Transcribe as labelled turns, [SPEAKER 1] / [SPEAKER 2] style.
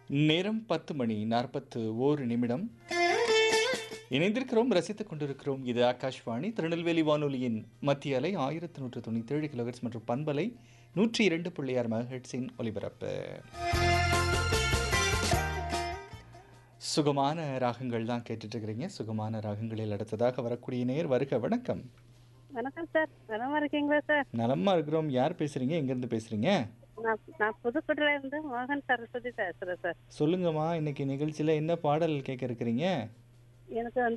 [SPEAKER 1] நேரம் பத்து மணி நாற்பத்து ஓரு நிமிடம் இணைந்திருக்கிறோம் ரசித்துக் கொண்டிருக்கிறோம் இது ஆகாஷ்வாணி திருநெல்வேலி வானொலியின் மத்திய அலை ஆயிரத்தி நூற்று தொண்ணூற்றி ஏழு கிலோஹெட்ஸ் மற்றும் பண்பலை நூற்றி இரண்டு புள்ளி ஆறு மெகஹெட்ஸின் ஒலிபரப்பு சுகமான ராகங்கள் தான் கேட்டுட்டு இருக்கிறீங்க சுகமான ராகங்களில் அடுத்ததாக வரக்கூடிய நேர் வருக வணக்கம்
[SPEAKER 2] வணக்கம் சார் நலமா இருக்கீங்களா சார்
[SPEAKER 1] நலமா இருக்கிறோம் யார் பேசுறீங்க எங்கேருந்து பேசுறீங்க
[SPEAKER 2] நான் நான் புதுக்கோட்டையில இருந்து மோகன் சரஸ்வதி பேசுறேன் சார்
[SPEAKER 1] சொல்லுங்கம்மா இன்னைக்கு நிகழ்ச்சியில் என்ன பாடல் கேட்க இருக்கிறீங்க
[SPEAKER 2] எனக்கு வந்து